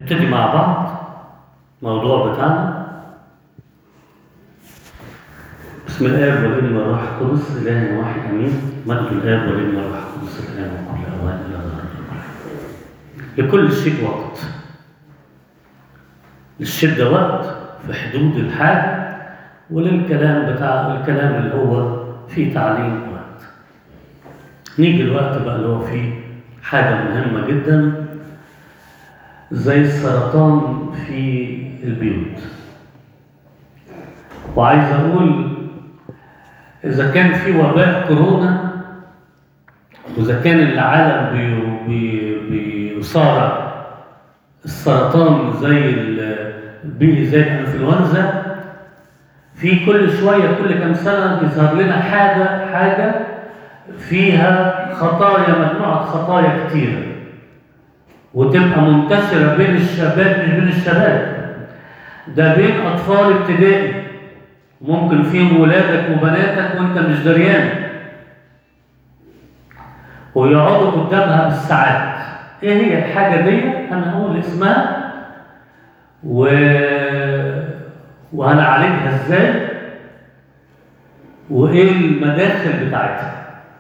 نبتدي مع بعض الموضوع بتاعنا بسم الآب والابن والروح القدس إله واحد أمين مجد الآب والابن والروح القدس الآن وكل أوان إلى ظهر لكل شيء وقت للشدة وقت في حدود الحاجة وللكلام بتاع الكلام اللي هو فيه تعليم وقت نيجي الوقت بقى اللي هو فيه حاجة مهمة جدا زي السرطان في البيوت وعايز أقول إذا كان في وباء كورونا وإذا كان العالم بي بي بيصارع السرطان زي البي زي الانفلونزا في كل شويه كل كام سنه بيظهر لنا حاجه حاجه فيها خطايا مجموعه خطايا كتيره وتبقى منتشره بين الشباب مش بين الشباب ده بين اطفال ابتدائي ممكن فيهم ولادك وبناتك وانت مش دريان ويقعدوا قدامها بالساعات ايه هي الحاجه دي انا هقول اسمها و وهنعالجها ازاي وايه المداخل بتاعتها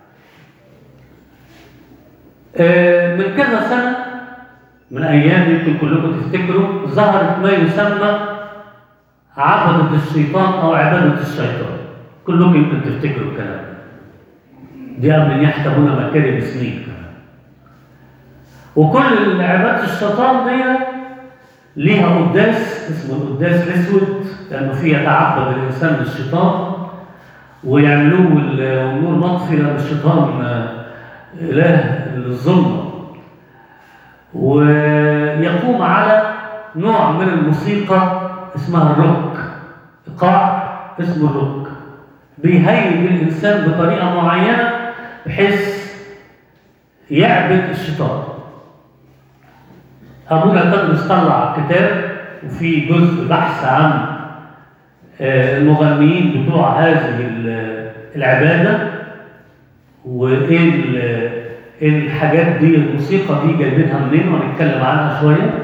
آه من كذا سنه من ايام يمكن كلكم تفتكروا ظهرت ما يسمى عبدة الشيطان او عبادة الشيطان كلكم يمكن تفتكروا الكلام دي قبل ان يحتمون مكارم سنين كمان وكل عبادة الشيطان دي ليها قداس اسمه القداس الاسود لانه فيه يتعبد الانسان للشيطان ويعملوه والنور مطفي لان الشيطان اله الظلمه ويقوم على نوع من الموسيقى اسمها الروك ايقاع اسمه الروك بيهيج الانسان بطريقه معينه بحيث يعبد الشيطان أبونا تدرس طلع كتاب وفي جزء بحث عن المغنيين بتوع هذه العبادة وإيه الحاجات دي الموسيقى دي جايبينها منين وهنتكلم عنها شوية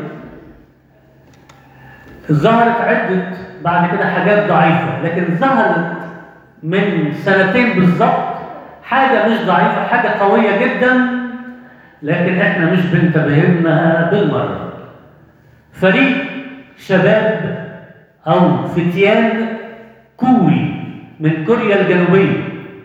ظهرت عدة بعد كده حاجات ضعيفة لكن ظهرت من سنتين بالظبط حاجة مش ضعيفة حاجة قوية جدا لكن احنا مش بنتبه لها بالمره فريق شباب او فتيان كوري من كوريا الجنوبيه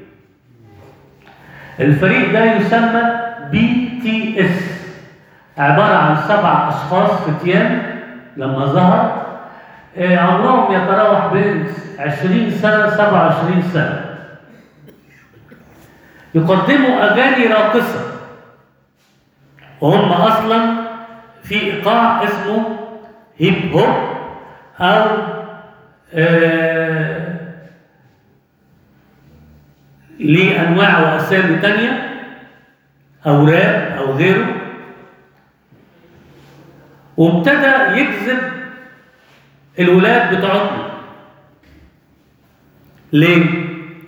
الفريق ده يسمى بي تي اس عباره عن سبع اشخاص فتيان لما ظهر عمرهم يتراوح بين 20 سنه 27 سنه يقدموا اغاني راقصه وهم اصلا في ايقاع اسمه هيب هوب او آه ليه انواع واسامي تانية او راب او غيره وابتدى يجذب الولاد بتوعتنا ليه؟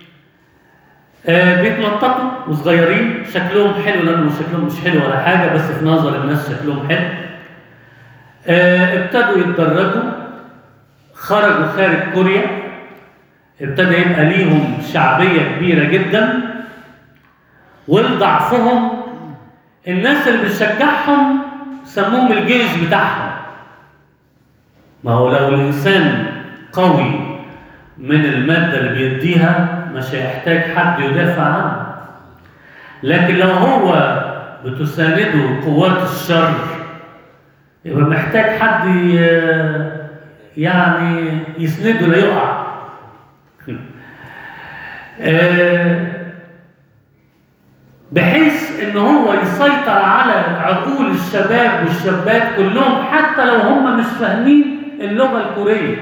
آه بيتنططوا وصغيرين شكلهم حلو لانه شكلهم مش حلو ولا حاجه بس في نظر الناس شكلهم حلو آه ابتدوا يتدرجوا خرجوا خارج كوريا ابتدى يبقى ليهم شعبيه كبيره جدا ولضعفهم الناس اللي بتشجعهم سموهم الجيش بتاعهم ما هو لو الانسان قوي من الماده اللي بيديها مش هيحتاج حد يدافع عنه لكن لو هو بتسانده قوات الشر يبقى محتاج حد يعني يسنده لا يقع بحيث ان هو يسيطر على عقول الشباب والشابات كلهم حتى لو هم مش فاهمين اللغه الكوريه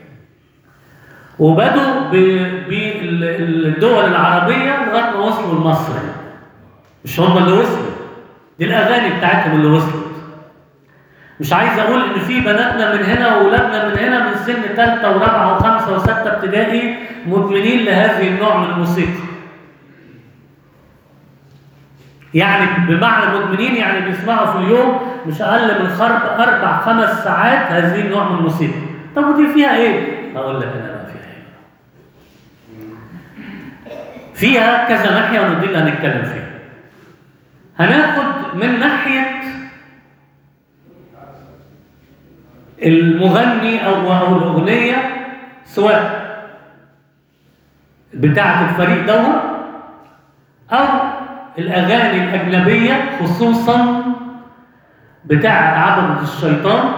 وبدوا بالدول العربية لغاية ما وصلوا لمصر مش هم اللي وصلوا دي الأغاني بتاعتهم اللي وصلت مش عايز أقول إن في بناتنا من هنا وولادنا من هنا من سن ثالثة ورابعة وخمسة وستة ابتدائي مدمنين لهذه النوع من الموسيقى يعني بمعنى مدمنين يعني بيسمعوا في اليوم مش اقل من خرب اربع خمس ساعات هذه النوع من الموسيقى طب ودي فيها ايه؟ هقول لك انا بقى فيها ايه فيها كذا ناحيه ودي اللي هنتكلم فيها هناخد من ناحيه المغني او او الاغنيه سواء بتاعه الفريق دوت او الاغاني الاجنبيه خصوصا بتاعه عبده الشيطان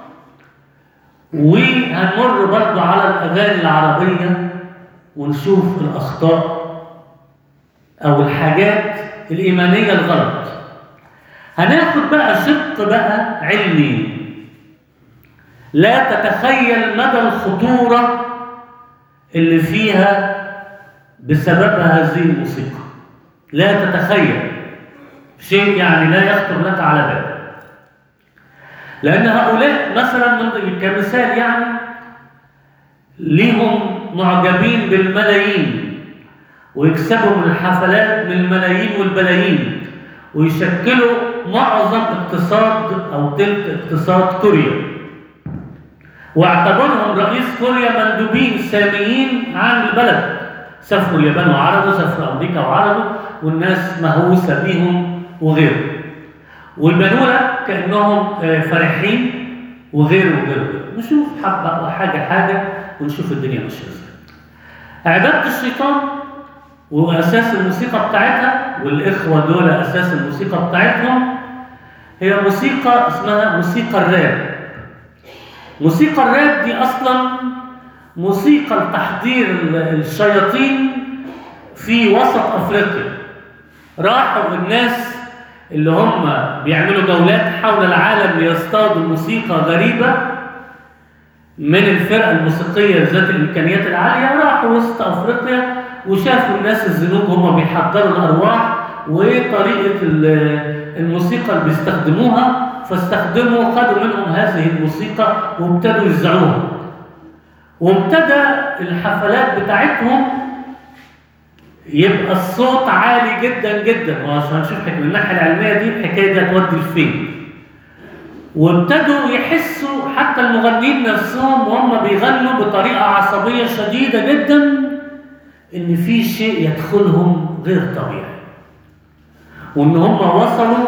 وهنمر برضو على الاغاني العربيه ونشوف الاخطاء او الحاجات الايمانيه الغلط هناخد بقى شق بقى علمي لا تتخيل مدى الخطوره اللي فيها بسبب هذه الموسيقى لا تتخيل شيء يعني لا يخطر لك على بال لأن هؤلاء مثلا من كمثال يعني ليهم معجبين بالملايين ويكسبوا من الحفلات من الملايين والبلايين ويشكلوا معظم اقتصاد أو تلك اقتصاد كوريا واعتبرهم رئيس كوريا مندوبين ساميين عن البلد سافروا اليابان وعرضوا سافروا امريكا وعرضوا والناس مهووسه بيهم وغيره والبنوا لك كانهم فرحين وغيره وغيره نشوف حبه حاجه حاجه ونشوف الدنيا ماشيه ازاي عباده الشيطان واساس الموسيقى بتاعتها والاخوه دول اساس الموسيقى بتاعتهم هي موسيقى اسمها موسيقى الراب موسيقى الراب دي اصلا موسيقى لتحضير الشياطين في وسط افريقيا راحوا الناس اللي هم بيعملوا جولات حول العالم ليصطادوا موسيقى غريبه من الفرقه الموسيقيه ذات الامكانيات العاليه راحوا وسط افريقيا وشافوا الناس الزنوج هم بيحضروا الارواح وايه طريقه الموسيقى اللي بيستخدموها فاستخدموا خدوا منهم هذه الموسيقى وابتدوا يذاعوها وابتدى الحفلات بتاعتهم يبقى الصوت عالي جدا جدا وعشان نشوف من الناحيه العلميه دي الحكايه دي هتودي لفين وابتدوا يحسوا حتى المغنيين نفسهم وهم بيغنوا بطريقه عصبيه شديده جدا ان في شيء يدخلهم غير طبيعي وان هم وصلوا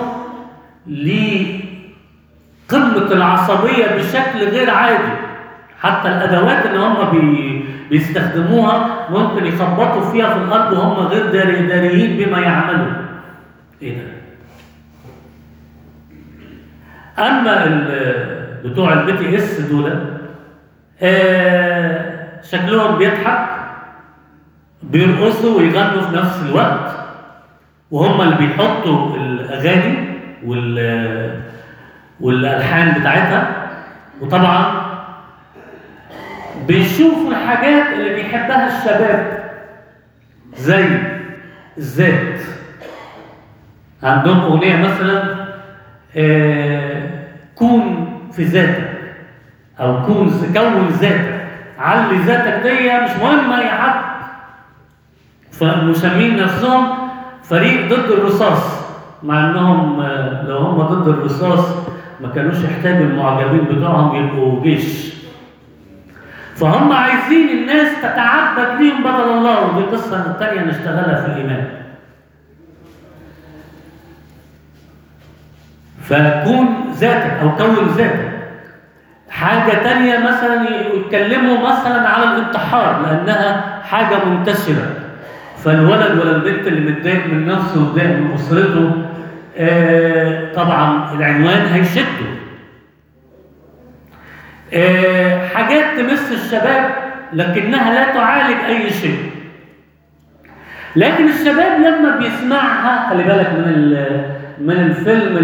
لقمه العصبيه بشكل غير عادي حتى الادوات اللي هم بي بيستخدموها ممكن يخبطوا فيها في الارض وهم غير داري داريين بما يعملوا ايه ده اما بتوع البي تي اس دول آه شكلهم بيضحك بيرقصوا ويغنوا في نفس الوقت وهم اللي بيحطوا الاغاني وال والالحان بتاعتها وطبعا بيشوفوا الحاجات اللي بيحبها الشباب زي الذات عندهم اغنيه مثلا آه كون في ذاتك او كون كون ذاتك علي ذاتك دي مش مهم اي حد فمسمين نفسهم فريق ضد الرصاص مع انهم لو هم ضد الرصاص ما كانوش يحتاجوا المعجبين بتوعهم يبقوا جيش فهم عايزين الناس تتعبد ليهم بدل الله ودي قصة تانية نشتغلها في الإيمان فكون ذاتك أو كون ذاتك حاجة تانية مثلا يتكلموا مثلا على الانتحار لأنها حاجة منتشرة فالولد ولا البنت اللي متضايق من نفسه ومتضايق من أسرته آه طبعا العنوان هيشده آه حاجات تمس الشباب لكنها لا تعالج أي شيء لكن الشباب لما بيسمعها خلي بالك من من الفيلم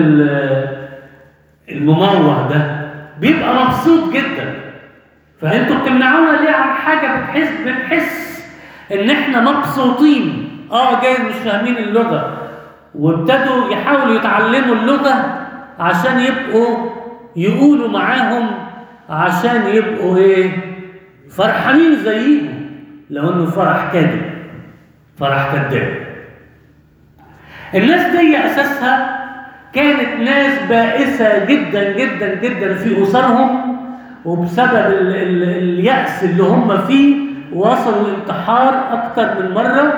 المموه ده بيبقى مبسوط جدا فانتوا بتمنعونا ليه عن حاجه بتحس بنحس ان احنا مبسوطين اه جاي مش فاهمين اللغه وابتدوا يحاولوا يتعلموا اللغه عشان يبقوا يقولوا معاهم عشان يبقوا ايه فرحانين زيهم لو انه فرح كاذب فرح كذاب الناس دي اساسها كانت ناس بائسه جدا جدا جدا في اسرهم وبسبب ال ال اليأس اللي هم فيه وصلوا الانتحار اكتر من مره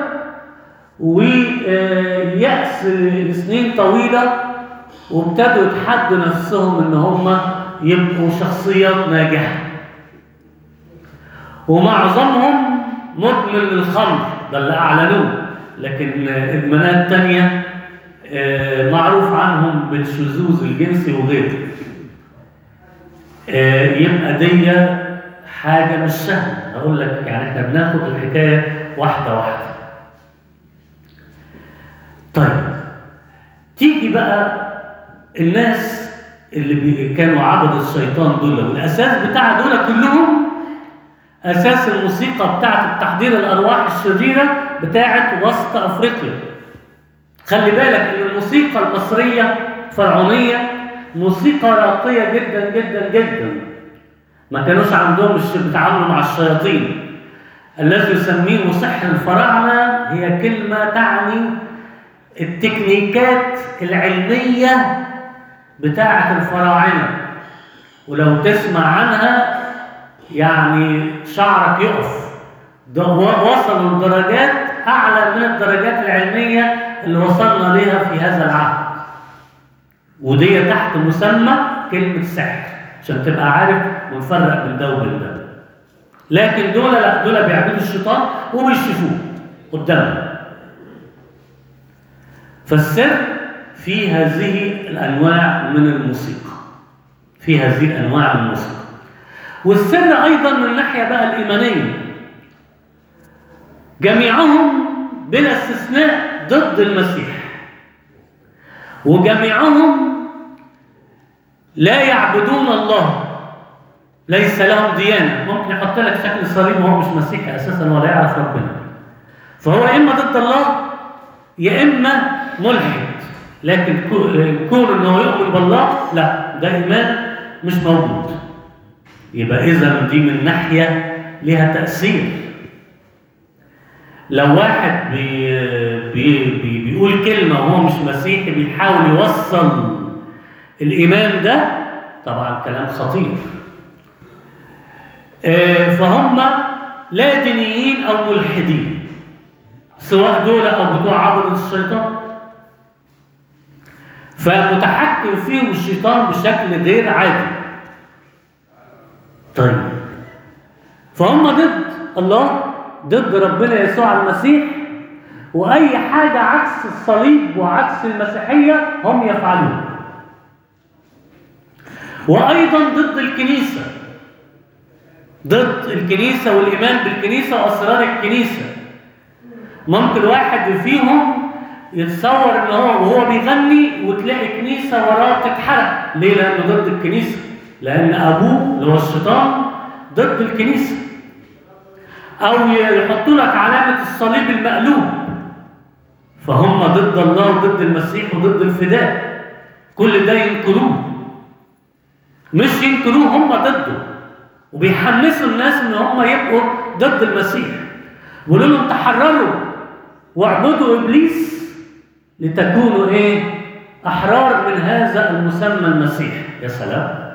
ويأس لسنين طويله وابتدوا يتحدوا نفسهم ان هم يبقوا شخصيات ناجحه ومعظمهم مدمن للخمر ده اللي اعلنوه لكن ادمانات تانية آه، معروف عنهم بالشذوذ الجنسي وغيره آه، يبقى دي حاجة مش سهلة هقول لك يعني احنا بناخد الحكاية واحدة واحدة طيب تيجي بقى الناس اللي بي- كانوا عبد الشيطان دول والاساس بتاع دول كلهم اساس الموسيقى بتاعت تحضير الارواح الشريره بتاعت وسط افريقيا خلي بالك ان الموسيقى المصريه الفرعونيه موسيقى راقيه جدا جدا جدا ما كانوش عندهم الش- بيتعاملوا مع الشياطين الذي يسميه سحر الفراعنه هي كلمه تعني التكنيكات العلميه بتاعه الفراعنه ولو تسمع عنها يعني شعرك يقف ده و- وصلوا لدرجات اعلى من الدرجات العلميه اللي وصلنا ليها في هذا العهد ودي تحت مسمى كلمه سحر عشان تبقى عارف ونفرق بين ده وبين ده لكن دول لا دول بيعبدوا الشيطان وبيشوفوه قدامهم فالسر في هذه الانواع من الموسيقى في هذه الانواع من الموسيقى والسر ايضا من الناحيه بقى الايمانيه جميعهم بلا استثناء ضد المسيح وجميعهم لا يعبدون الله ليس لهم ديانه ممكن يحط لك شكل صليب وهو مش مسيحي اساسا ولا يعرف ربنا فهو يا اما ضد الله يا اما ملحد لكن كو- كون انه يؤمن بالله لا ده ايمان مش موجود يبقى اذا دي من ناحيه لها تاثير لو واحد بي بي بي بيقول كلمه وهو مش مسيحي بيحاول يوصل الايمان ده طبعا كلام خطير آه، فهم لا دينيين او ملحدين سواء دول او بتوع عبد الشيطان فمتحكم فيهم الشيطان بشكل غير عادي طيب فهم ضد الله ضد ربنا يسوع المسيح واي حاجه عكس الصليب وعكس المسيحيه هم يفعلون وايضا ضد الكنيسه ضد الكنيسه والايمان بالكنيسه واسرار الكنيسه ممكن واحد فيهم يتصور ان هو وهو بيغني وتلاقي كنيسه وراه تتحرق ليه لانه ضد الكنيسه لان ابوه اللي هو الشيطان ضد الكنيسه او يحطوا لك علامه الصليب المقلوب فهم ضد الله وضد المسيح وضد الفداء كل ده ينكروه مش ينكروه هم ضده وبيحمسوا الناس ان هم يبقوا ضد المسيح بيقولوا لهم تحرروا واعبدوا ابليس لتكونوا ايه احرار من هذا المسمى المسيح يا سلام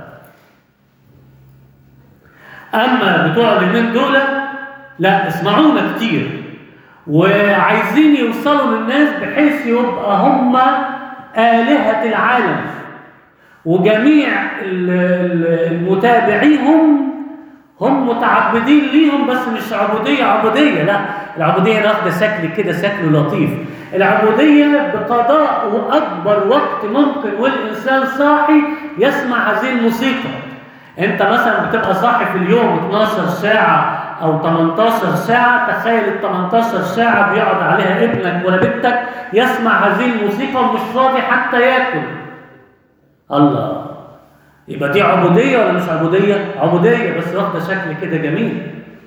اما بتوع اليومين دول لا اسمعونا كتير وعايزين يوصلوا للناس بحيث يبقى هم آلهة العالم وجميع ال- ال- المتابعيهم هم متعبدين ليهم بس مش عبودية عبودية لا العبودية ناخدة شكل كده شكل لطيف العبودية بقضاء أكبر وقت ممكن والإنسان صاحي يسمع هذه الموسيقى أنت مثلا بتبقى صاحي في اليوم 12 ساعة أو 18 ساعة تخيل ال 18 ساعة بيقعد عليها ابنك ولا بنتك يسمع هذه الموسيقى ومش فاضي حتى ياكل الله يبقى دي عبودية ولا مش عبودية؟ عبودية بس واخدة شكل كده جميل.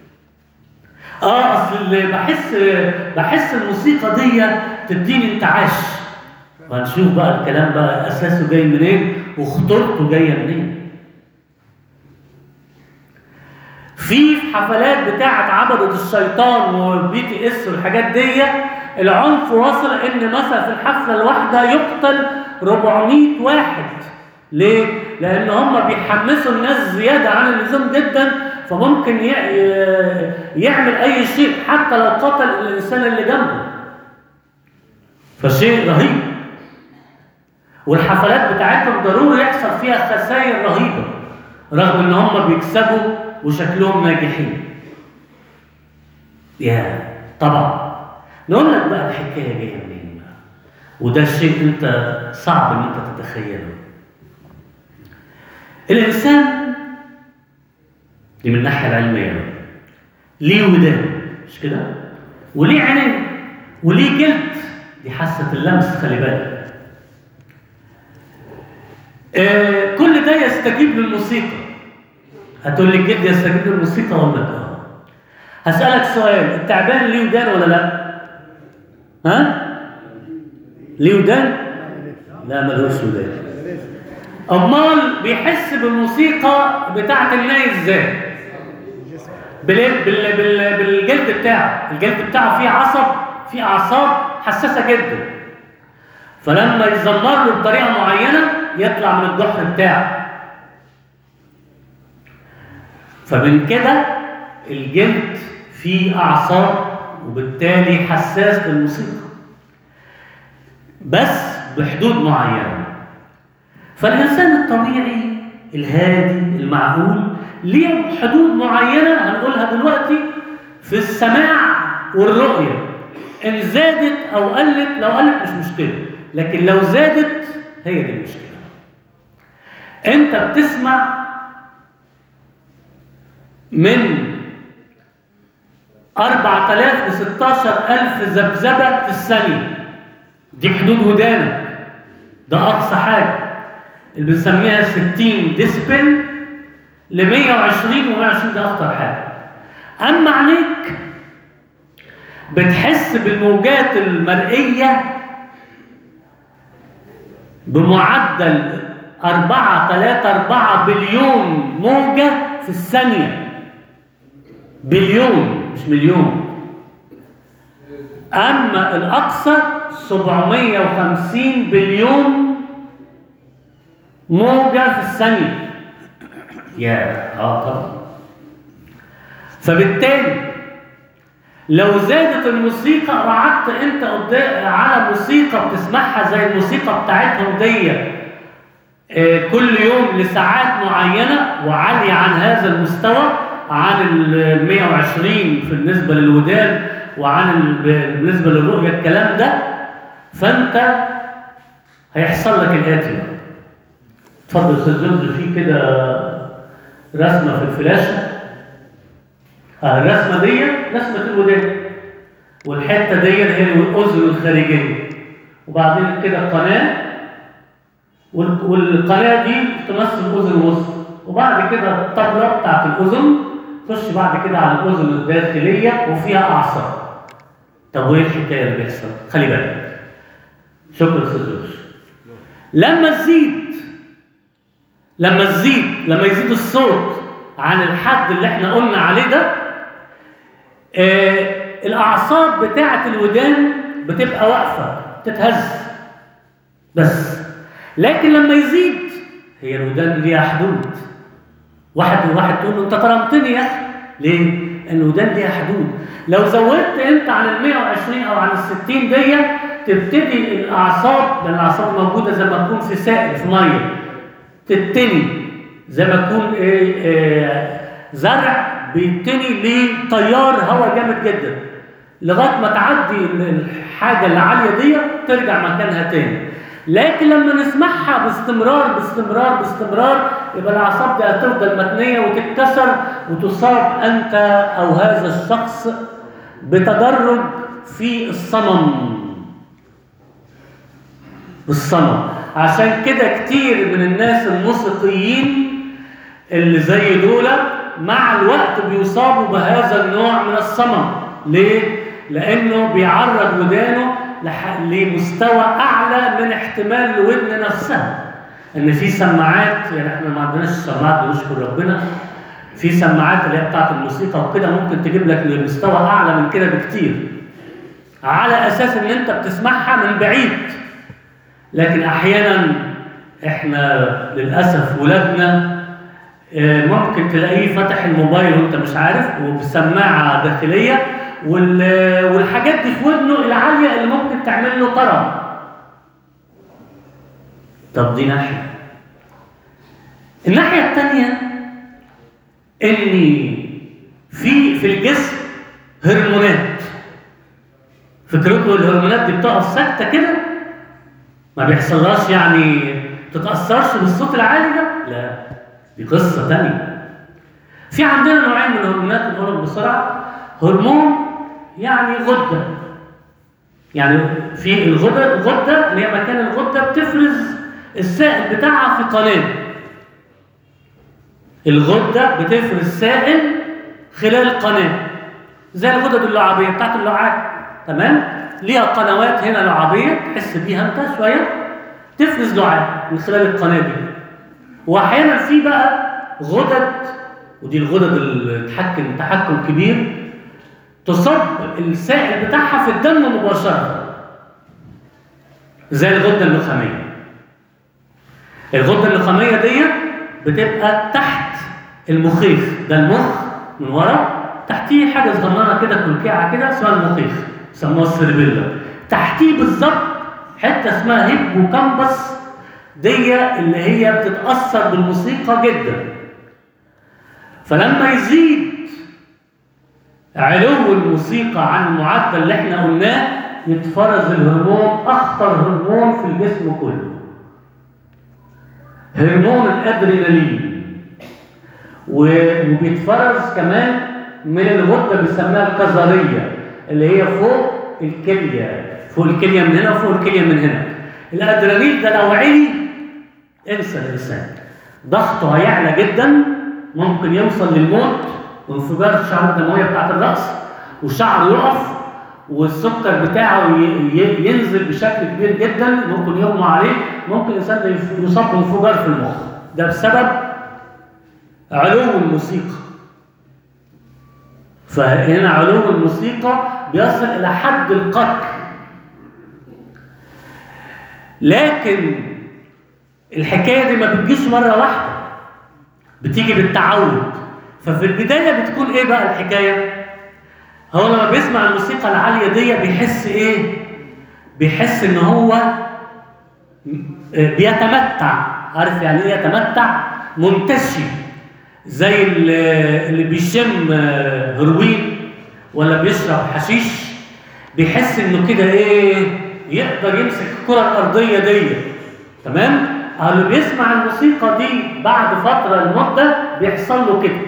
اه اصل اللي بحس بحس الموسيقى دي تديني انتعاش. وهنشوف بقى الكلام بقى اساسه جاي منين وخطورته جايه منين. في حفلات بتاعت عبدة الشيطان وبي تي اس والحاجات دي العنف وصل ان مثلا في الحفله الواحده يقتل 400 واحد ليه؟ لان هم بيحمسوا الناس زياده عن اللزوم جدا فممكن ي- ي- يعمل اي شيء حتى لو قتل الانسان اللي جنبه فشيء رهيب والحفلات بتاعتهم ضروري يحصل فيها خسائر رهيبه رغم ان هم بيكسبوا وشكلهم ناجحين يا طبعا نقول لك بقى الحكايه جايه منين بقى وده شيء انت صعب ان انت تتخيله الانسان دي من الناحيه العلميه بقى. ليه ودان مش كده وليه عينين وليه جلد دي حاسه اللمس خلي بالك آه كل ده يستجيب للموسيقى هتقول لي الجلد يستجيب للموسيقى ولا لا هسألك سؤال التعبان ليه ودان ولا لا؟ ها؟ ليه ودان؟ لا ملوش ودان أمال بيحس بالموسيقى بتاعة الناي ازاي؟ بال... بال... بال... بالجلد بتاعه الجلد بتاعه فيه عصب فيه أعصاب حساسة جدا فلما يزمر له بطريقة معينة يطلع من الجحر بتاعه فمن كده الجلد فيه أعصاب وبالتالي حساس للموسيقى بس بحدود معينة فالإنسان الطبيعي الهادي المعقول ليه حدود معينة هنقولها دلوقتي في السماع والرؤية إن زادت أو قلت لو قلت مش مشكلة لكن لو زادت هي دي المشكلة أنت بتسمع من 4000 ل 16000 ذبذبة في الثانية دي حدود ودانك ده أقصى حاجة اللي بنسميها 60 ديسبل ل 120 و 120 ده أخطر حاجة أما عينيك بتحس بالموجات المرئية بمعدل 4 3 4 بليون موجة في الثانية بليون مش مليون أما الأقصى 750 بليون موجة في الثانية يا اه طبعا فبالتالي لو زادت الموسيقى وقعدت انت قدام على موسيقى بتسمعها زي الموسيقى بتاعتهم دي آه، كل يوم لساعات معينة وعالية عن هذا المستوى عن ال 120 بالنسبة للودان وعن ال- بالنسبة للرؤية الكلام ده فأنت هيحصل لك الآتي بقى. اتفضل استاذ جورج في كده رسمة في الفلاشة آه، الرسمة دي رسمة الودان والحتة دي هي الأذن الخارجية وبعدين كده قناة وال- والقناة دي تمثل أذن وسط وبعد كده الطبلة بتاعت الأذن تخش بعد كده على الأذن الداخلية وفيها أعصاب طب وإيه الحكاية اللي بيحصل؟ خلي بالك شكرا أستاذ جورج لما تزيد لما تزيد لما يزيد الصوت عن الحد اللي احنا قلنا عليه ده آه الاعصاب بتاعه الودان بتبقى واقفه تتهز بس لكن لما يزيد هي الودان ليها حدود واحد وواحد تقول له انت طرمتني يا اخي ليه؟ ان الودان ليها حدود لو زودت انت عن ال 120 او عن ال 60 دي تبتدي الاعصاب لان الاعصاب موجوده زي ما تكون في سائل في ميه تتني زي ما تكون ايه إيه زرع بيتني لتيار هواء جامد جدا لغايه ما تعدي ال- الحاجه العاليه دي ترجع مكانها تاني لكن لما نسمعها باستمرار باستمرار باستمرار يبقى الاعصاب دي هتفضل متنيه وتتكسر وتصاب انت او هذا الشخص بتدرج في الصمم بالصمم عشان كده كتير من الناس الموسيقيين اللي زي دول مع الوقت بيصابوا بهذا النوع من الصمم ليه؟ لأنه بيعرض ودانه لح- لمستوى أعلى من احتمال الودن نفسها إن في سماعات يعني إحنا ما عندناش سماعات بنشكر ربنا في سماعات اللي هي بتاعت الموسيقى وكده ممكن تجيب لك لمستوى أعلى من كده بكتير على اساس ان انت بتسمعها من بعيد لكن احيانا احنا للاسف ولادنا آه، ممكن تلاقيه فتح الموبايل وانت مش عارف وبسماعه داخليه وال- والحاجات دي في ودنه العاليه اللي ممكن تعمل له طرب طب دي ناحيه الناحيه الثانيه ان في في الجسم هرمونات فكركم الهرمونات دي بتقف ساكته كده ما بيحصلهاش يعني تتاثرش بالصوت العالي ده لا دي قصه تانية في عندنا نوعين من الهرمونات نقولهم بسرعه هرمون يعني غده يعني في الغده الغده اللي هي مكان الغده بتفرز السائل بتاعها في قناه الغده بتفرز سائل خلال قناه زي الغدد اللعابيه بتاعت اللعاب تمام ليها قنوات هنا لعابيه تحس بيها انت شويه تفرز لعاب من خلال القناه دي واحيانا في بقى غدد ودي الغدد اللي تحكم تحكم كبير تصب السائل بتاعها في الدم مباشره زي الغده النخاميه الغده النخاميه دي بتبقى تحت المخيخ ده المخ من ورا تحتيه حاجه صغننه كده كلكعه كده اسمها المخيخ يسموها السيربيلا تحتيه بالظبط حته اسمها هيبوكامبس دي اللي هي بتتاثر بالموسيقى جدا فلما يزيد علو الموسيقى عن المعدل اللي احنا قلناه يتفرز الهرمون اخطر هرمون في الجسم كله هرمون الادرينالين و- وبيتفرز كمان من الغده بنسميها الكظريه اللي هي فوق الكليه فوق الكليه من هنا وفوق الكليه من هنا الادرينالين ده لو عالي انسى الانسان ضغطه هيعلى جدا ممكن يوصل للموت وانفجار الشعر الدمويه بتاعت الراس والشعر يقف والسكر بتاعه ي- ي- ينزل بشكل كبير جدا ممكن يغمى عليه ممكن الانسان ده يف- يصاب بانفجار في المخ ده بسبب علو الموسيقى فهنا علو الموسيقى بيصل الى حد القتل لكن الحكايه دي ما بتجيش مره واحده بتيجي بالتعود ففي البدايه بتكون ايه بقى الحكايه هو لما بيسمع الموسيقى العاليه دي بيحس ايه بيحس ان هو بيتمتع عارف يعني ايه يتمتع منتشي زي اللي اللي بيشم هروين ولا بيشرب حشيش بيحس انه كده ايه يقدر يمسك الكره الارضيه دي تمام اللي بيسمع الموسيقى دي بعد فتره المده بيحصل له كده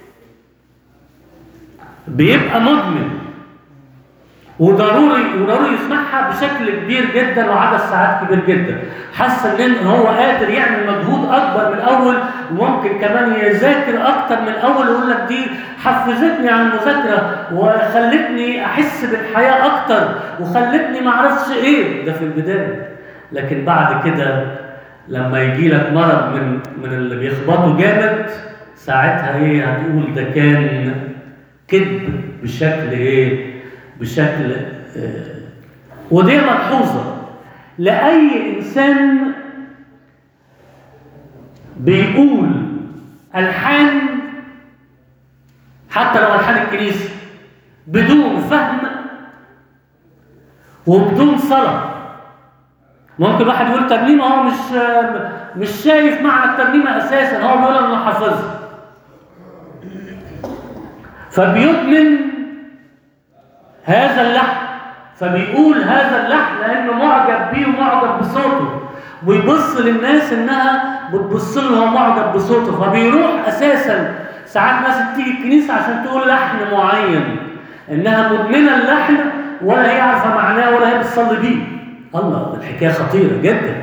بيبقى مدمن وضروري وضروري يسمعها بشكل كبير جدا وعدد ساعات كبير جدا حاسس ان هو قادر يعمل مجهود اكبر من الاول وممكن كمان يذاكر اكتر من الاول ويقول لك دي حفزتني على المذاكره وخلتني احس بالحياه اكتر وخلتني ما اعرفش ايه ده في البدايه لكن بعد كده لما يجي لك مرض من من اللي بيخبطوا جامد ساعتها ايه هتقول ده كان كذب بشكل ايه بشكل آه ودي ملحوظه لاي انسان بيقول الحان حتى لو الحان الكنيسه بدون فهم وبدون صلاه ممكن واحد يقول ترنيمه هو مش مش شايف معنى الترنيمه اساسا هو بيقول انه حافظها فبيدمن هذا اللحن فبيقول هذا اللحن لانه معجب بيه ومعجب بصوته ويبص للناس انها بتبص له وهو معجب بصوته فبيروح اساسا ساعات ناس تيجي الكنيسه عشان تقول لحن معين انها مدمنه اللحن ولا هي عارفه معناه ولا هي بتصلي بيه الله الحكايه خطيره جدا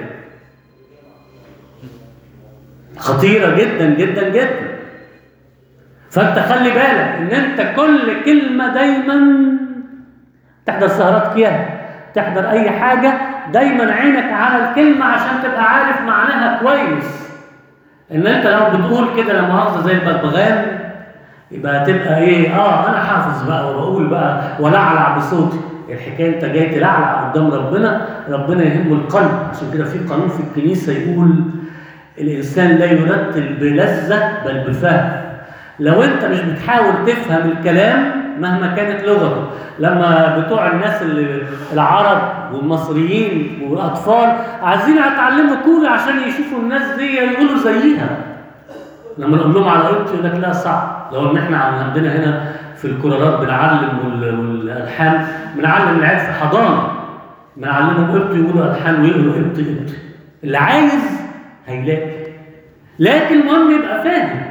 خطيره جدا جدا جدا فانت خلي بالك ان انت كل كلمه دايما تحضر سهرات كياه تحضر اي حاجه دايما عينك على الكلمه عشان تبقى عارف معناها كويس ان انت لو بتقول كده لا مؤاخذه زي البغبغان يبقى تبقى ايه اه انا حافظ بقى وبقول بقى ولعلع بصوتي الحكايه انت جاي تلعلع قدام ربنا ربنا يهمه القلب عشان كده في قانون في الكنيسه يقول الانسان لا يرتل بلذه بل بفهم لو انت مش بتحاول تفهم الكلام مهما كانت لغته لما بتوع الناس اللي العرب والمصريين والاطفال عايزين يتعلموا كوري عشان يشوفوا الناس دي يقولوا زيها لما نقول لهم على قيمتي يقول لك لا صعب لو ان احنا عندنا هنا في الكورالات بنعلم وال- والالحان بنعلم العيال في حضانه بنعلمهم قيمتي يقولوا الحان ويقولوا قيمتي قيمتي اللي عايز هيلاقي لكن المهم يبقى فاهم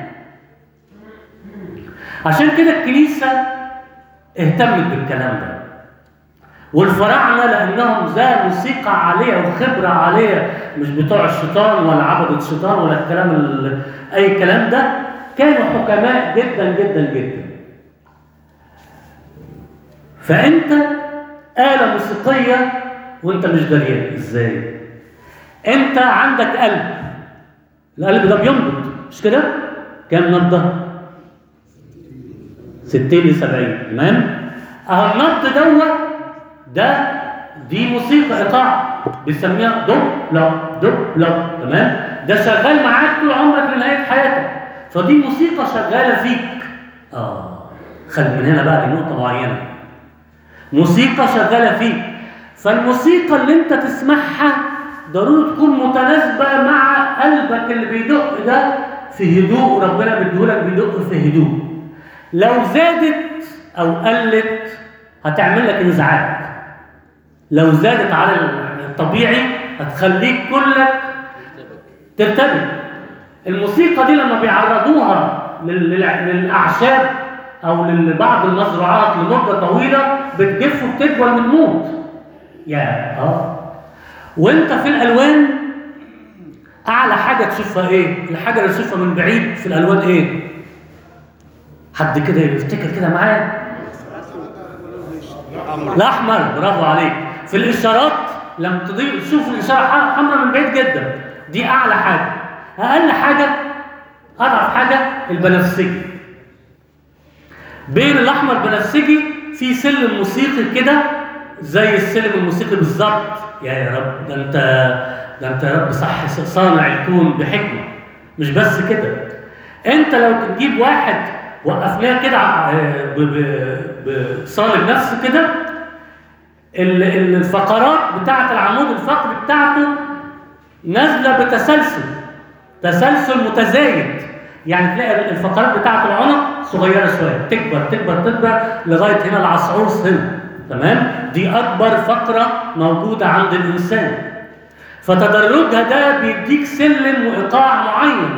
عشان كده الكنيسه اهتمت بالكلام ده والفراعنه لانهم ذا موسيقى عاليه وخبره عاليه مش بتوع الشيطان ولا عبدة الشيطان ولا الكلام ال- اي كلام ده كانوا حكماء جدا جدا جدا فانت آلة موسيقية وانت مش دريان ازاي انت عندك قلب القلب ده بينبض مش كده كام نبضة 60 ل 70 تمام اهو النبض دوت ده دي موسيقى ايقاع بنسميها دب لا دب لا تمام ده شغال معاك طول عمرك لنهايه حياتك فدي موسيقى شغاله فيك اه خد من هنا بقى لنقطه معينه موسيقى شغاله فيك فالموسيقى اللي انت تسمعها ضروري تكون متناسبه مع قلبك اللي بيدق ده في هدوء ربنا بيديهولك بيدق في هدوء لو زادت او قلت هتعمل لك انزعاج لو زادت على الطبيعي هتخليك كلك ترتبك الموسيقى دي لما بيعرضوها لل- لل- للاعشاب او لبعض المزروعات لمده طويله بتجف وبتكبر من موت يا اه وانت في الالوان اعلى حاجه تشوفها ايه الحاجه اللي تشوفها من بعيد في الالوان ايه حد كده يفتكر كده معايا الاحمر برافو عليك في الاشارات لما تضيف تشوف الاشاره ح- حمراء من بعيد جدا دي اعلى حاجه اقل حاجه اضعف حاجه البنفسجي بين الاحمر البنفسجي في سلم موسيقي كده زي السلم الموسيقي بالظبط يا رب ده انت ده انت يا رب صح صانع الكون بحكمه مش بس كده انت لو تجيب واحد وقفناه كده ع- ب- ب- بصالب نفسه كده ال- ال- الفقرات بتاعه العمود الفقري بتاعته نازله بتسلسل تسلسل متزايد يعني تلاقي الفقرات بتاعه العنق صغيره شويه تكبر تكبر تكبر لغايه هنا العصعوص هنا تمام دي اكبر فقره موجوده عند الانسان فتدرجها ده بيديك سلم وايقاع معين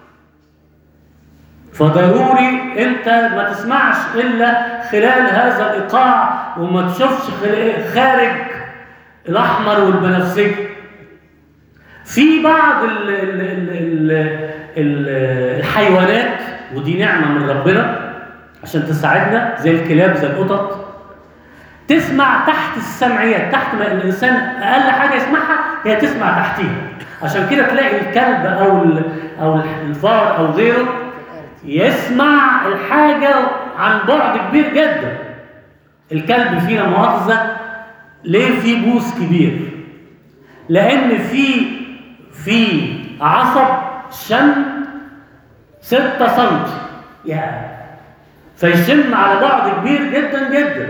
فضروري انت ما تسمعش الا خلال هذا الايقاع وما تشوفش خل- خارج الاحمر والبنفسجي في بعض ال ال ال ال ال الحيوانات ودي نعمه من ربنا عشان تساعدنا زي الكلاب زي القطط تسمع تحت السمعيات تحت ما الانسان اقل حاجه يسمعها هي تسمع تحتيها عشان كده تلاقي الكلب او ال- او الفار او غيره يسمع الحاجه عن بعد كبير جدا الكلب فيه لا مؤاخذه ليه في بوس كبير لان في في عصب شم 6 سم يعني فيشم على بعد كبير جدا جدا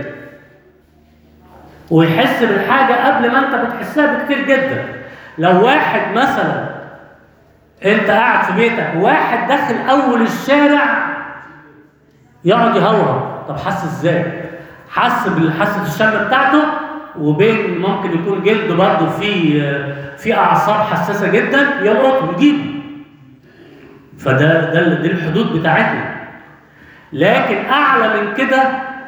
ويحس بالحاجه قبل ما انت بتحسها بكتير جدا لو واحد مثلا انت قاعد في بيتك واحد داخل اول الشارع يقعد يهوهو طب حس ازاي حس بالحاسه الشم بتاعته وبين ممكن يكون جلده برضه في في اعصاب حساسه جدا يلقط ويجيبه فده ده دي الحدود بتاعتنا لكن اعلى من كده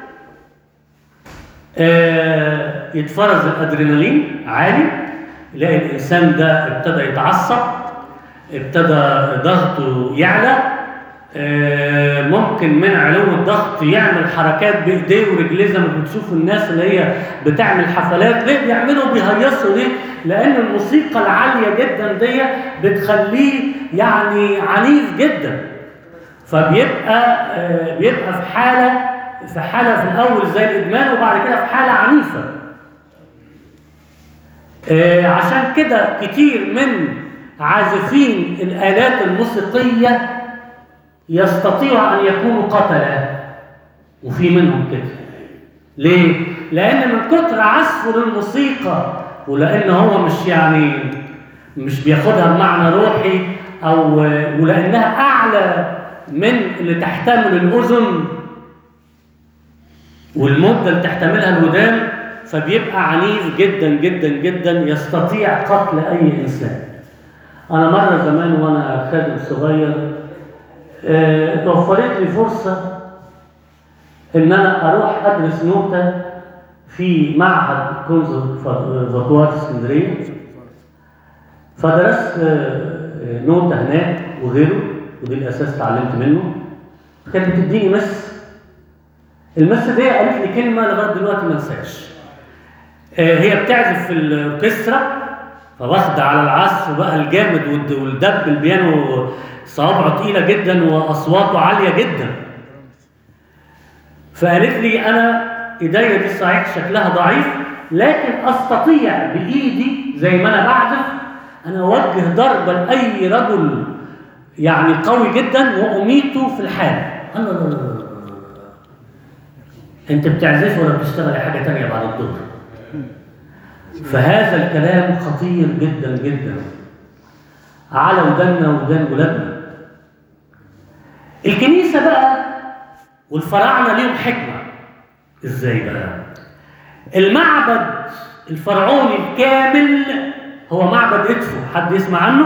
آه، يتفرز الادرينالين عالي يلاقي الانسان ده ابتدى يتعصب ابتدى ضغطه يعلى آه، ممكن من علو الضغط يعمل حركات بايديه ورجليه زي ما بتشوفوا الناس اللي هي بتعمل حفلات ليه بيعملوا بيهيصوا ليه؟ لان الموسيقى العاليه جدا دي بتخليه يعني عنيف جدا فبيبقى آه، بيبقى في حاله في حاله في الاول زي الادمان وبعد كده في حاله عنيفه آه، عشان كده كتير من عازفين الآلات الموسيقية يستطيع أن يكونوا قتلة وفي منهم كده ليه؟ لأن من كتر عزفه للموسيقى ولأن هو مش يعني مش بياخدها بمعنى روحي أو ولأنها أعلى من اللي تحتمل الأذن والمدة اللي تحتملها الودان فبيبقى عنيف جدا جدا جدا يستطيع قتل أي إنسان أنا مرة زمان وأنا خادم صغير آه، اتوفرت لي فرصة إن أنا أروح أدرس نوتة في معهد كونسرفاتوار اسكندرية فدرست آه، نوتة هناك وغيره ودي الأساس اتعلمت منه كانت بتديني مس المس دي قالت لي كلمة لغاية دلوقتي ما انساش آه، هي بتعزف في الاوركسترا فواخده على العزف بقى الجامد والد- والدب البيانو صوابعه تقيله جدا واصواته عاليه جدا فقالت لي انا ايديا دي صحيح شكلها ضعيف لكن استطيع بايدي زي ما انا بعزف انا اوجه ضربه لاي رجل يعني قوي جدا واميته في الحال الله الله الله الله. انت بتعزف ولا بتشتغل حاجه تانية بعد الظهر فهذا الكلام خطير جدا جدا على ودنا ودان ولادنا الكنيسه بقى والفراعنه ليهم حكمه ازاي بقى المعبد الفرعوني الكامل هو معبد ادفو حد يسمع عنه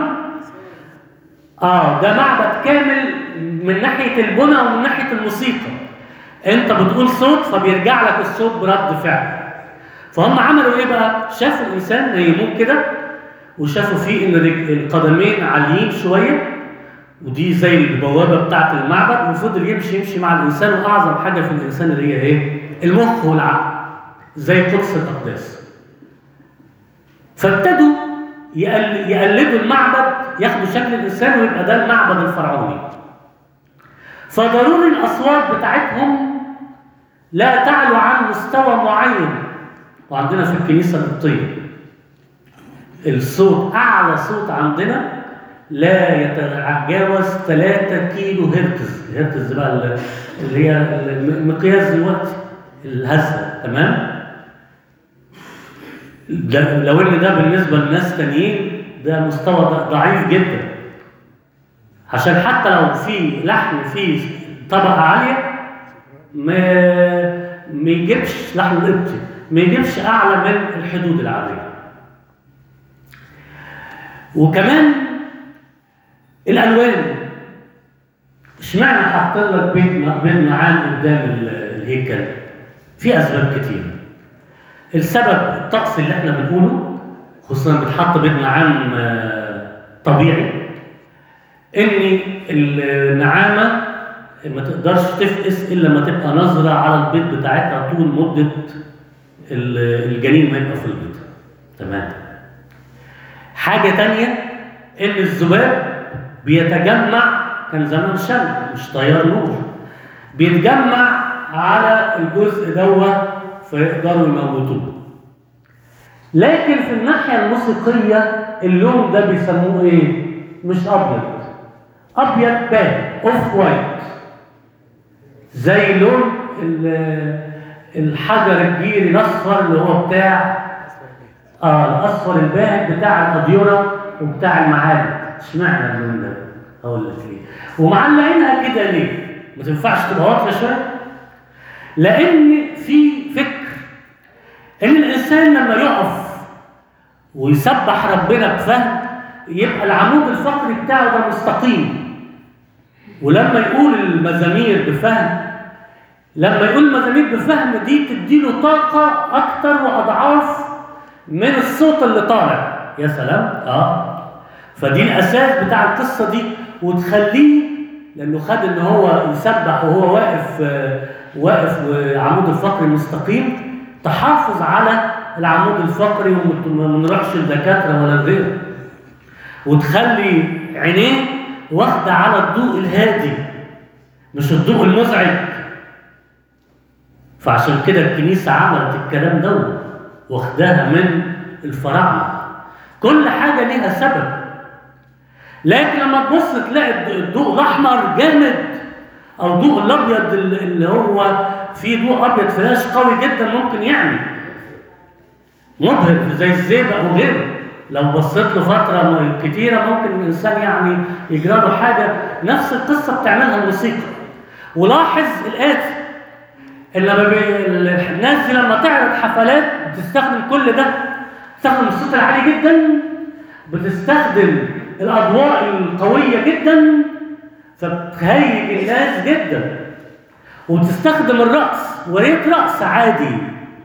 اه ده معبد كامل من ناحيه البنى ومن ناحيه الموسيقى انت بتقول صوت فبيرجع لك الصوت برد فعل فهم عملوا ايه بقى شافوا الانسان نيموه كده وشافوا فيه ان رج- القدمين عاليين شويه ودي زي البوابه بتاعه المعبد وفضل يمشي يمشي مع الانسان واعظم حاجه في الانسان اللي هي ايه المخ والعقل زي قدس الاقداس فابتدوا يقل- يقلدوا المعبد ياخدوا شكل الانسان ويبقى ده المعبد الفرعوني فضروري الاصوات بتاعتهم لا تعلو عن مستوى معين وعندنا في الكنيسه القبطيه الصوت اعلى صوت عندنا لا يتجاوز 3 كيلو هرتز الهرتز بقى ال- اللي هي الم- مقياس دلوقتي الهزه تمام ده لو ان ده بالنسبه لناس تانيين ده مستوى ض- ضعيف جدا عشان حتى لو في لحن فيه طبقه عاليه ما ما يجيبش لحن القبطي ما يجيبش اعلى من الحدود العاديه وكمان الالوان اشمعنى حاطين لك بيت بيت معان قدام ال- الهيكل في اسباب كتير السبب الطقس اللي احنا بنقوله خصوصا بتحط بيت نعام آه، طبيعي ان النعامه ما تقدرش تفقس الا لما تبقى نظره على البيض بتاعتها طول مده ال- الجنين ما يبقى في البيض تمام حاجه تانية ان الذباب بيتجمع كان زمان شمع مش تيار نور بيتجمع على الجزء دوت فيقدروا يموتوه لكن في الناحيه الموسيقيه اللون ده بيسموه ايه مش ابيض ابيض بارد اوف وايت زي لون ال- الحجر الجيري الاصفر اللي هو بتاع اه الاصفر الباهت بتاع الاديره وبتاع المعابد اشمعنى اللون ده هقول لك ليه ومعلقينها كده ليه ما تنفعش تبقى واطيه شويه لان في فكر ان الانسان لما يقف ويسبح ربنا بفهم يبقى العمود الفقري بتاعه ده مستقيم ولما يقول المزامير بفهم لما يقول المزامير بفهم دي تديله طاقة أكتر وأضعاف من الصوت اللي طالع يا سلام اه فدي الأساس بتاع القصة دي وتخليه لأنه خد إن هو يسبح وهو واقف آه، واقف وعمود الفقري مستقيم تحافظ على العمود الفقري وما نروحش لدكاترة ولا لغيره وتخلي عينيه واخدة على الضوء الهادي مش الضوء المزعج فعشان كده الكنيسة عملت الكلام ده واخداها من الفراعنة كل حاجة ليها سبب لكن لما تبص تلاقي الضوء الأحمر جامد أو الضوء الأبيض اللي هو فيه ضوء أبيض فلاش قوي جدا ممكن يعمل مبهر زي الزئبق وغيره لو بصيت له فترة كتيرة ممكن الإنسان يعني يجرى له حاجة نفس القصة بتعملها الموسيقى ولاحظ الآتي إن لما بي... الناس دي لما تعرض حفلات بتستخدم كل ده بتستخدم الصوت العالي جدا بتستخدم الأضواء القوية جدا فبتهيج الناس جدا وبتستخدم الرقص وريت رقص عادي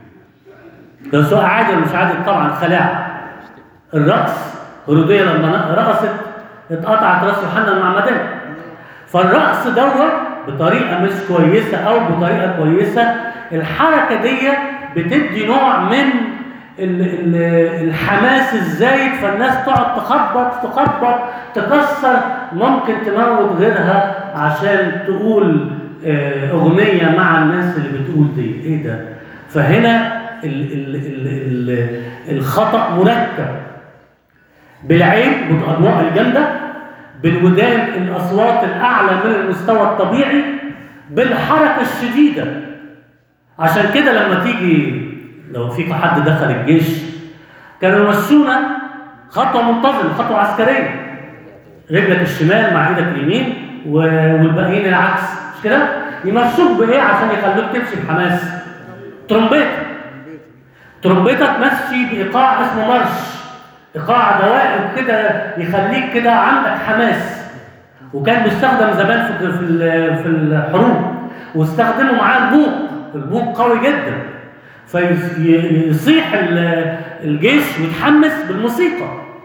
لو سواء عادي ولا مش عادي طبعا خلاعة الرقص هرودية لما رقصت اتقطعت راس يوحنا المعمدان فالرقص دوت بطريقه مش كويسه او بطريقه كويسه الحركه دي بتدي نوع من ال ال الحماس الزايد فالناس تقعد تخبط تخبط تكسر ممكن تموت غيرها عشان تقول اغنيه مع الناس اللي بتقول دي ايه ده فهنا ال ال ال ال الخطا مركب بالعين بالاضواء الجامده بالودان الاصوات الاعلى من المستوى الطبيعي بالحركه الشديده عشان كده لما تيجي لو فيكم حد دخل الجيش كانوا يمشونا خطوه منتظمه خطوه عسكريه رجلك الشمال مع ايدك اليمين والباقيين العكس مش كده؟ يمشوك بايه عشان يخلوك تمشي بحماس؟ ترومبيته ترومبيته تمشي بايقاع اسمه مارش ايقاع دوائر كده يخليك كده عندك حماس وكان بيستخدم زمان في في الحروب واستخدموا معاه البوق البوق قوي جدا فيصيح الجيش ويتحمس بالموسيقى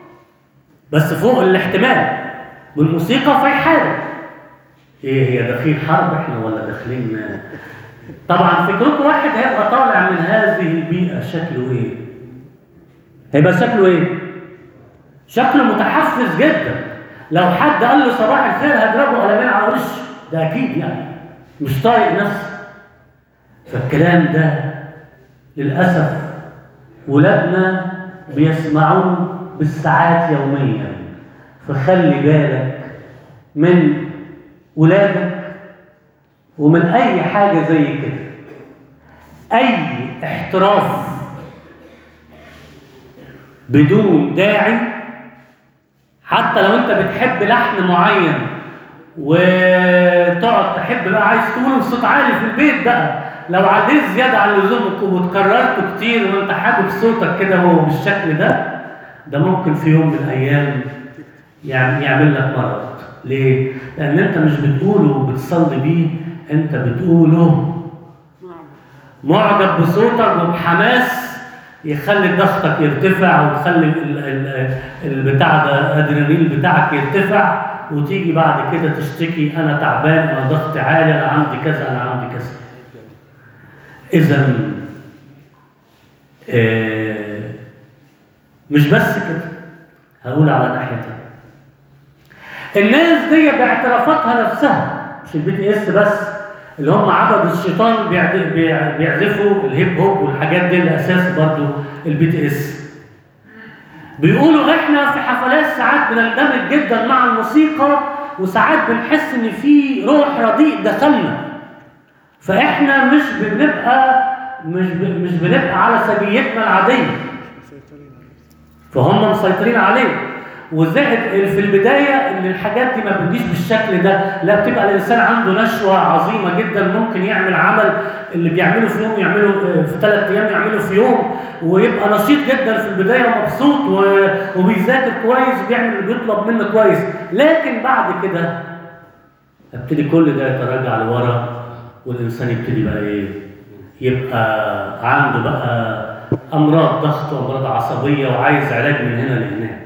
بس فوق الاحتمال بالموسيقى فيحارب ايه هي داخلين حرب احنا ولا داخلين طبعا فكرته واحد هيبقى طالع من هذه البيئه شكله ايه هيبقى شكله ايه شكله متحفز جدا لو حد قال له صباح الخير هضربه قلمين على وشه ده اكيد يعني مش طايق نفسه فالكلام ده للاسف ولادنا بيسمعوه بالساعات يوميا فخلي بالك من ولادك ومن اي حاجه زي كده اي احتراف بدون داعي حتى لو انت بتحب لحن معين وتقعد تحب بقى عايز تقوله بصوت عالي في البيت بقى لو عليت زياده عن اللزوم وتكررته كتير وانت حابب صوتك كده هو بالشكل ده ده ممكن في يوم من الايام يعني يعمل لك مرض ليه؟ لان انت مش بتقوله وبتصلي بيه انت بتقوله معجب بصوتك وبحماس يخلي ضغطك يرتفع وتخلي البتاع ده الادرينالين بتاعك يرتفع وتيجي بعد كده تشتكي انا تعبان انا ضغطي عالي انا عندي كذا انا عندي كذا اذا آه مش بس كده هقول على ناحيتها الناس دي باعترافاتها نفسها مش البي تي اس بس اللي هم عبدوا الشيطان بيعزفوا الهيب هوب والحاجات دي الاساس برضو البي تي اس بيقولوا احنا في حفلات ساعات بنندمج جدا مع الموسيقى وساعات بنحس ان في روح رديء دخلنا فاحنا مش بنبقى مش ب... مش بنبقى على سجيتنا العاديه فهم مسيطرين عليه وزائد في البدايه ان الحاجات دي ما بتجيش بالشكل ده لا بتبقى الانسان عنده نشوه عظيمه جدا ممكن يعمل عمل اللي بيعمله في يوم يعمله في ثلاث ايام يعمله في يوم ويبقى نشيط جدا في البدايه ومبسوط وبيذاكر كويس وبيعمل اللي بيطلب منه كويس لكن بعد كده ابتدي كل ده يتراجع لورا والانسان يبتدي بقى ايه يبقى عنده بقى امراض ضغط وامراض عصبيه وعايز علاج من هنا لهناك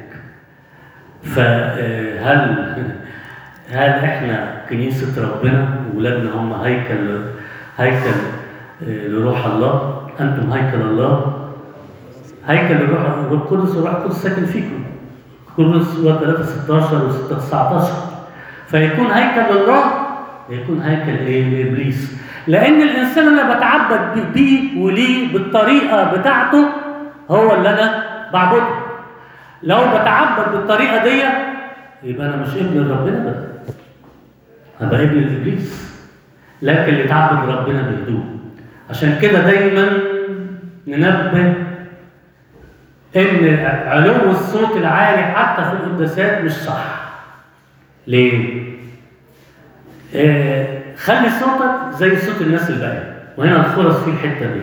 فهل هل احنا كنيسه ربنا وولادنا هم هيكل هيكل لروح الله انتم هيكل الله هيكل لروح الروح القدس والروح القدس ساكن فيكم كورنثوس 3 16 و 6 19 فيكون هيكل الله هيكون هيكل ايه لابليس لان الانسان اللي أنا بتعبد بيه- بيه وليه بالطريقه بتاعته هو اللي انا بعبده لو بتعبد بالطريقه دي يبقى انا مش ابن لربنا بقى هبقى ابن لابليس لكن اللي تعبد ربنا بهدوء عشان كده دايما ننبه ان علو الصوت العالي حتى في القداسات مش صح ليه آه خلي صوتك زي صوت الناس الباقيه وهنا الخلص في الحته دي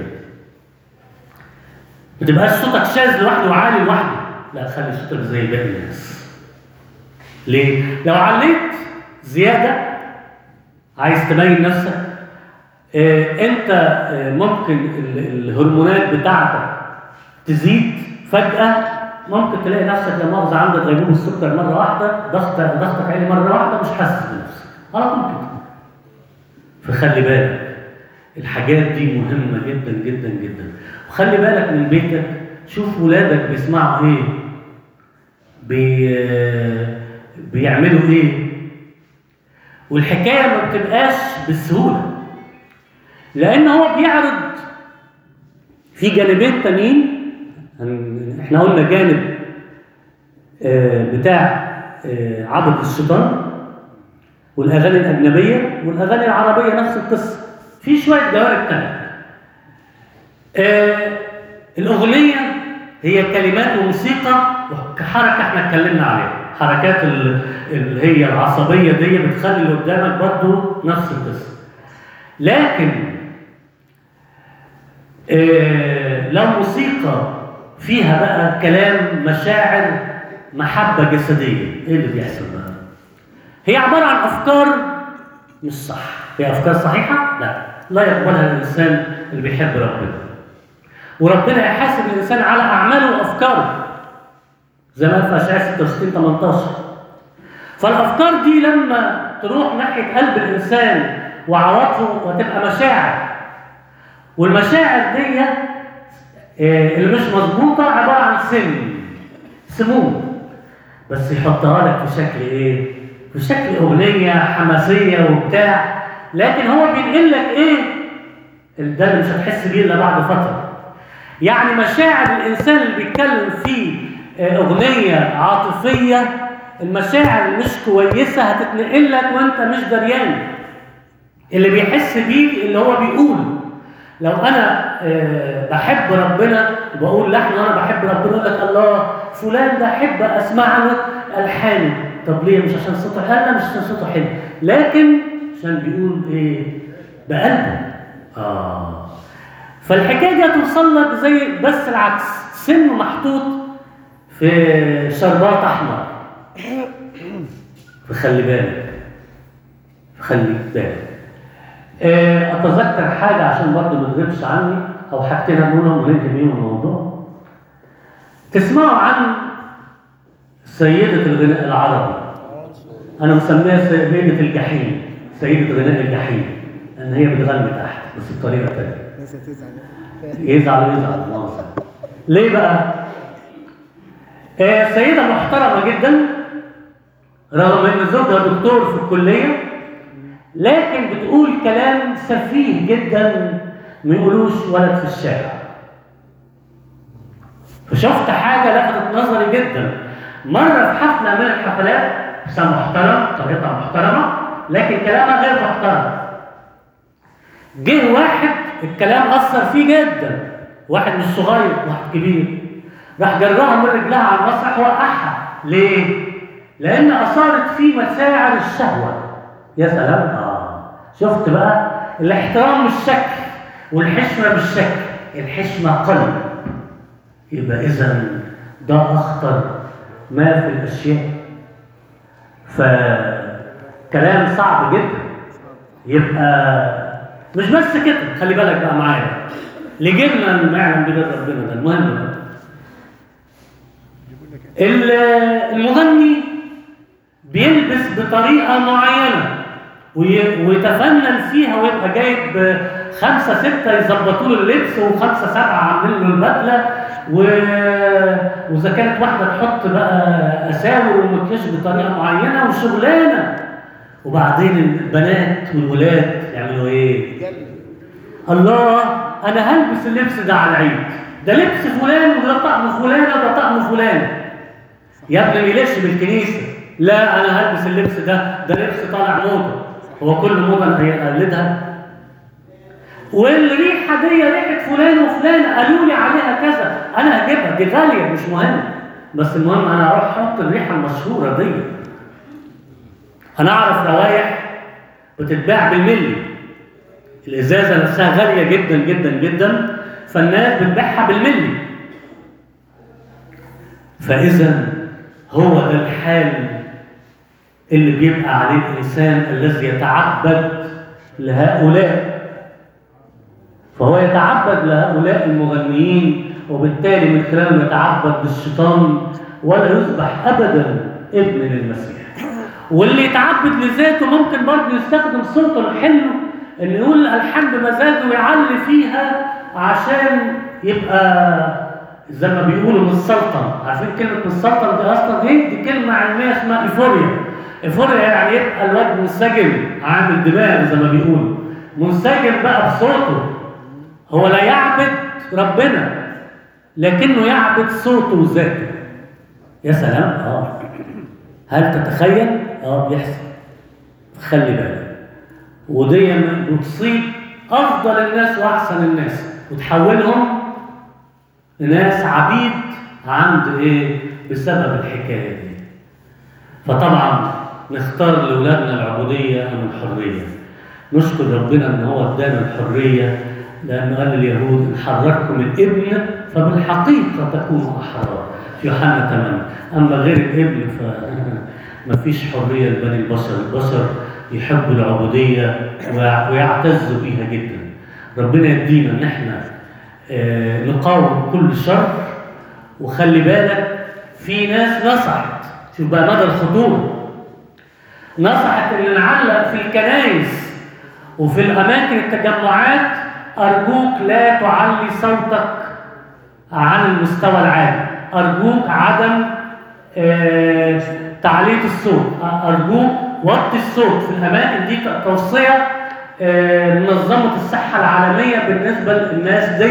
ما تبقاش صوتك شاذ لوحده وعالي لوحده لا خلي صوتك زي باقي الناس ليه لو عليت زياده عايز تبين نفسك آه، انت آه، ممكن ال- الهرمونات بتاعتك تزيد فجأة ممكن تلاقي نفسك لا مؤاخذة عندك غيبوبة السكر مرة واحدة ضغط ضغطك عالي مرة واحدة مش حاسس بنفسك على طول كده فخلي بالك الحاجات دي مهمة جدا جدا جدا وخلي بالك من بيتك شوف ولادك بيسمعوا ايه بي... بيعملوا ايه والحكاية ما بتبقاش بالسهولة لأن هو بيعرض في جانبين تانيين هن- احنا قلنا جانب آه، بتاع آه، عبد الشيطان والاغاني الاجنبيه والاغاني العربيه نفس القصه في شويه جوانب تانية آه، الاغنيه هي كلمات وموسيقى وكحركه احنا اتكلمنا عليها حركات ال- اللي هي العصبيه دي بتخلي اللي قدامك برضه نفس القصه لكن آه، لو موسيقى فيها بقى كلام مشاعر محبة جسدية ايه اللي بيحصل بقى هي عبارة عن أفكار مش صح هي أفكار صحيحة؟ لا لا يقبلها الإنسان اللي بيحب ربنا وربنا يحاسب الإنسان على أعماله وأفكاره زي ما قال في أشعياء 66 18 فالأفكار دي لما تروح ناحية قلب الإنسان وعواطفه وتبقى مشاعر والمشاعر دي آه، اللي مش مظبوطه عباره عن سم سموم بس يحطها لك في شكل ايه؟ في شكل اغنيه حماسيه وبتاع لكن هو بينقل لك ايه؟ ده اللي مش هتحس بيه الا بعد فتره. يعني مشاعر الانسان اللي بيتكلم فيه آه، اغنيه عاطفيه المشاعر اللي مش كويسه هتتنقل لك وانت مش دريان. اللي بيحس بيه اللي هو بيقول لو انا آه، بحب ربنا وبقول لحن وانا بحب ربنا يقول لك الله فلان ده احب اسمع له الحانه طب ليه مش عشان صوته حلو لا مش عشان صوته حلو لكن عشان بيقول ايه بقلبه اه فالحكايه دي هتوصل لك زي بس العكس سن محطوط في شربات احمر فخلي بالك خلي بالك آه، اتذكر حاجه عشان برضه ما تغيبش عني او حاجتين هنقولهم وننهي بيهم الموضوع تسمعوا عن سيدة الغناء العربي انا مسميها سيدة الجحيم سيدة غناء الجحيم لان هي بتغني تحت بس بطريقه ثانيه الناس هتزعل يزعل ويزعل الله يسلمك. ليه بقى؟ آه سيدة محترمة جدا رغم ان زوجها دكتور في الكلية لكن بتقول كلام سفيه جدا ما يقولوش ولد في الشارع فشفت حاجة لفتت نظري جدا مرة في حفلة من الحفلات إنسان محترم طريقتها محترمة لكن كلامها غير محترم جه واحد الكلام اثر فيه جدا واحد مش صغير واحد كبير راح جرها من رجلها على المسرح وقعها ليه؟ لان اثارت فيه مشاعر الشهوه يا سلام اه شفت بقى الاحترام مش شكل والحشمه مش شكل الحشمه قلب يبقى اذا ده اخطر ما في الاشياء فكلام صعب جدا يبقى مش بس كده خلي بالك بقى معايا اللي جبنا المعلم بجد ربنا ده المهم بقى. ال- المغني بيلبس بطريقه معينه وي- ويتفنن فيها ويبقى جايب خمسه سته يظبطوا له اللبس وخمسه سبعه عاملين له البدله و... واذا كانت واحده تحط بقى اساور ومكياج بطريقه معينه وشغلانه وبعدين البنات والولاد يعملوا ايه؟ يتجلد الله انا هلبس اللبس ده على العيد ده لبس فلان وده طقم فلان وده طقم فلان يا ابني ما يليش بالكنيسه لا انا هلبس اللبس ده ده لبس طالع موضه هو كل موضه هيقلدها والريحه دي ريحه فلان وفلان قالوا لي عليها كذا انا هجيبها دي غاليه مش مهم بس المهم انا اروح احط الريحه المشهوره دي انا اعرف روايح بتتباع بالملي الازازه نفسها غاليه جدا جدا جدا فالناس بتبيعها بالملي فاذا هو ده الحال اللي بيبقى عليه الانسان الذي يتعبد لهؤلاء فهو يتعبد لهؤلاء المغنيين وبالتالي من خلالهم يتعبد بالشيطان ولا يصبح ابدا ابن للمسيح واللي يتعبد لذاته ممكن برضه يستخدم صوته الحلو ان يقول الحان بمزاجه ويعلي فيها عشان يبقى زي ما بيقولوا متسلطن عارفين كلمه متسلطن دي اصلا ايه؟ دي كلمه علميه اسمها ايفوريا ايفوريا يعني يبقى الواد منسجم عامل دماغ زي ما بيقولوا منسجم بقى بصوته هو لا يعبد ربنا لكنه يعبد صوته وذاته يا سلام اه هل تتخيل اه بيحصل خلي بالك ودي بتصيب افضل الناس واحسن الناس وتحولهم لناس عبيد عند ايه بسبب الحكايه دي فطبعا نختار لاولادنا العبوديه ام الحريه نشكر ربنا ان هو ادانا الحريه لانه قال لليهود ان حرركم الابن فبالحقيقه تكونوا احرار في يوحنا 8 اما غير الابن فما فيش حريه لبني البشر البشر يحبوا العبوديه ويع- ويعتزوا بيها جدا ربنا يدينا ان احنا آه، نقاوم كل شر وخلي بالك في ناس نصحت شوف بقى مدى الخطوره نصحت ان نعلق في الكنائس وفي الاماكن التجمعات ارجوك لا تعلي صوتك عن المستوى العالي ارجوك عدم آه، تعلية الصوت ارجوك وطي الصوت في الاماكن دي توصيه آه، منظمه الصحه العالميه بالنسبه للناس دي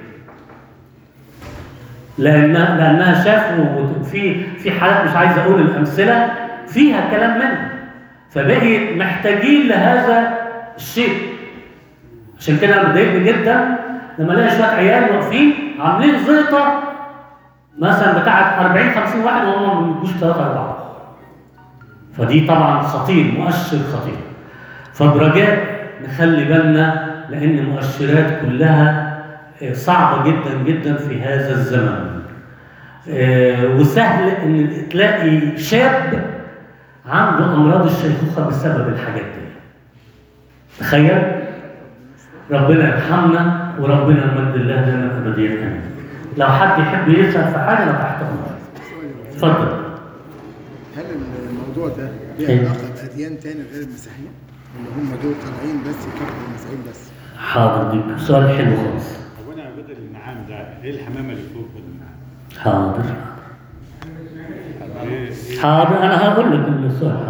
لانها لانها شافوا في في حالات مش عايز اقول الامثله فيها كلام منه فبقي محتاجين لهذا الشيء عشان كده انا بضايقني جدا لما الاقي شويه عيال واقفين عاملين زيطه مثلا بتاعت 40 50 واحد وهم ما بيجوش ثلاثه اربعه فدي طبعا خطير مؤشر خطير فبرجاء نخلي بالنا لان المؤشرات كلها آه، صعبه جدا جدا في هذا الزمن آه، وسهل ان تلاقي شاب عنده امراض الشيخوخه بسبب الحاجات دي تخيل ربنا يرحمنا وربنا يمد الله لنا ابديا امين لو حد يحب يسال في حاجه انا تحت امرك اتفضل هل الموضوع ده إيه. ليه علاقه باديان تاني غير المسيحيه؟ اللي هم دول طالعين بس يكفروا المسيحيين بس؟ حاضر دي سؤال حلو خالص هو انا بدل النعام ده ايه الحمامه اللي فوق النعام؟ حاضر ايه ايه حاضر انا هقول لك السؤال